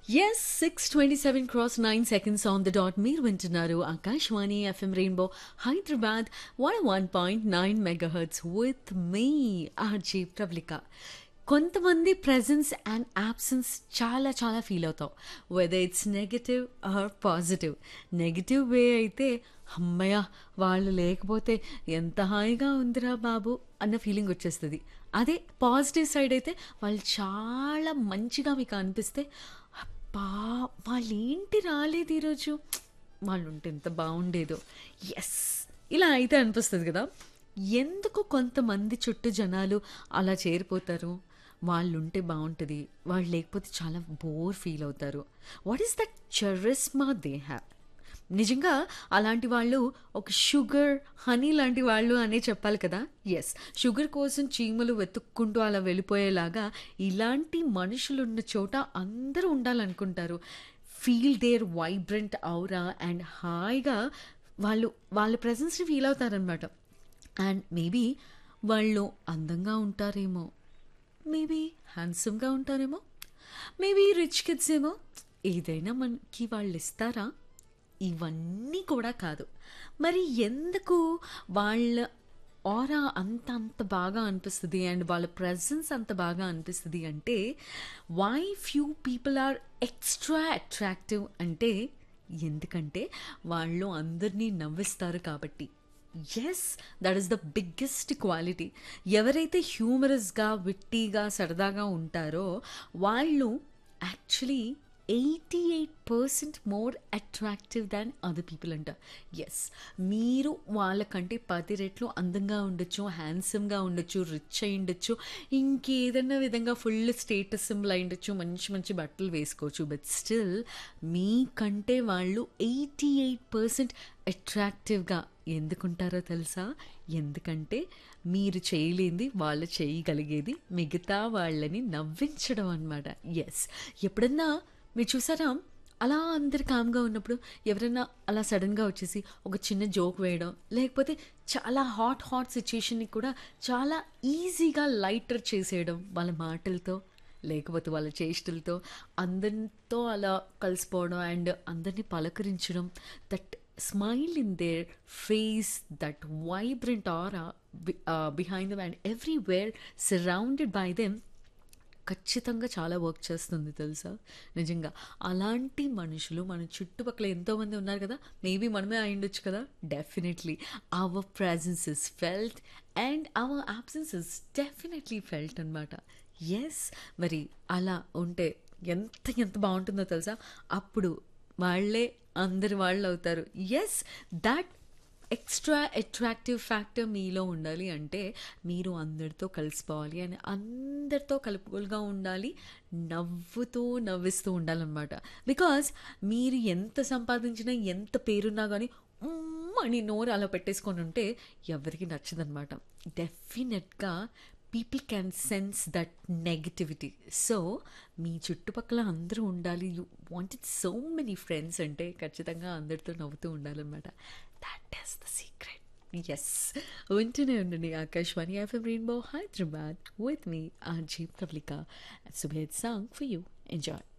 yes six twenty seven cross nine seconds on the dot మీరు వింటున్నారు Akashvani FM rainbow Hyderabad one one point nine megahertz with మీ RJ Prablika కొంతమంది presence and absence చాలా చాలా feel అవుతాం whether it's negative or positive negative way అయితే అమ్మయ్య వాళ్ళు లేకపోతే ఎంత హాయిగా ఉందిరా బాబు అన్న ఫీలింగ్ వచ్చేస్తుంది అదే పాజిటివ్ సైడ్ అయితే వాళ్ళు చాలా మంచిగా మీకు అనిపిస్తే అబ్బా వాళ్ళు ఏంటి రాలేదు ఈరోజు వాళ్ళు ఉంటే ఎంత బాగుండేదో ఎస్ ఇలా అయితే అనిపిస్తుంది కదా ఎందుకు కొంతమంది చుట్టూ జనాలు అలా చేరిపోతారు వాళ్ళు ఉంటే బాగుంటుంది వాళ్ళు లేకపోతే చాలా బోర్ ఫీల్ అవుతారు what is that charisma they have నిజంగా అలాంటి వాళ్ళు ఒక షుగర్ హనీ లాంటి వాళ్ళు అనే చెప్పాలి కదా ఎస్ షుగర్ కోసం చీమలు వెతుక్కుంటూ అలా వెళ్ళిపోయేలాగా ఇలాంటి మనుషులు ఉన్న చోట అందరూ ఉండాలనుకుంటారు feel their vibrant aura and హాయిగా వాళ్ళు వాళ్ళ ప్రజెన్స్ని ఫీల్ అవుతారనమాట అండ్ మేబీ వాళ్ళు అందంగా ఉంటారేమో మేబీ హ్యాండ్సమ్గా ఉంటారేమో మేబీ రిచ్ కిడ్స్ ఏమో ఏదైనా మనకి వాళ్ళు ఇస్తారా ఇవన్నీ కూడా కాదు మరి ఎందుకు వాళ్ళ ఆరా అంత అంత బాగా అనిపిస్తుంది అండ్ వాళ్ళ ప్రజెన్స్ అంత బాగా అనిపిస్తుంది అంటే why few people are extra attractive అంటే ఎందుకంటే వాళ్ళు అందరినీ నవ్విస్తారు కాబట్టి yes that is the biggest quality ఎవరైతే హ్యూమరస్గా విట్టీగా సరదాగా ఉంటారో వాళ్ళు actually eighty eight percent more attractive than other people అంట ఎస్ మీరు వాళ్ళకంటే పది రెట్లు అందంగా ఉండొచ్చు హ్యాండ్సమ్గా ఉండొచ్చు రిచ్ అయి ఉండొచ్చు ఇంకేదన్నా విధంగా ఫుల్ స్టేటస్ సింబల్ అయి ఉండొచ్చు మంచి మంచి బట్టలు వేసుకోవచ్చు బట్ స్టిల్ మీకంటే వాళ్ళు ఎయిటీ ఎయిట్ పర్సెంట్ అట్రాక్టివ్గా ఎందుకుంటారో తెలుసా ఎందుకంటే మీరు చేయలేంది వాళ్ళు చేయగలిగేది మిగతా వాళ్ళని నవ్వించడం అనమాట ఎస్ ఎప్పుడన్నా మీరు చూసారా అలా అందరు కామ్గా ఉన్నప్పుడు ఎవరైనా అలా సడన్గా వచ్చేసి ఒక చిన్న జోక్ వేయడం లేకపోతే చాలా హాట్ హాట్ సిచ్యుయేషన్ని కూడా చాలా ఈజీగా లైటర్ చేసేయడం వాళ్ళ మాటలతో లేకపోతే వాళ్ళ చేష్టలతో అందరితో అలా కలిసిపోవడం అండ్ అందరినీ పలకరించడం that smile in their face that vibrant are behind them and everywhere surrounded by them ఖచ్చితంగా చాలా వర్క్ చేస్తుంది తెలుసా నిజంగా అలాంటి మనుషులు మన చుట్టుపక్కల ఎంతోమంది ఉన్నారు కదా మేబీ మనమే అయిండొచ్చు కదా definitely our presence is felt and our absence is definitely felt అనమాట ఎస్ మరి అలా ఉంటే ఎంత ఎంత బాగుంటుందో తెలుసా అప్పుడు వాళ్ళే అందరి వాళ్ళు అవుతారు yes that extra attractive factor మీలో ఉండాలి అంటే మీరు అందరితో కలిసిపోవాలి అని అందరితో కలుపుకోలుగా ఉండాలి నవ్వుతూ నవ్విస్తూ ఉండాలన్నమాట బికాజ్ మీరు ఎంత సంపాదించినా ఎంత పేరున్నా కానీ అని నోరు అలా పెట్టేసుకొని ఉంటే ఎవరికి నచ్చదనమాట డెఫినెట్గా people can sense that negativity so మీ చుట్టుపక్కల అందరూ ఉండాలి you wanted so many friends అంటే ఖచ్చితంగా అందరితో నవ్వుతూ ఉండాలన్నమాట that is the secret yes వింటూనే ఉండండి Akashvani FM rainbow Hyderabad with మీ ఆర్జీ ప్రబ్లికా సుబేద్ సాంగ్ ఫర్ యూ ఎంజాయ్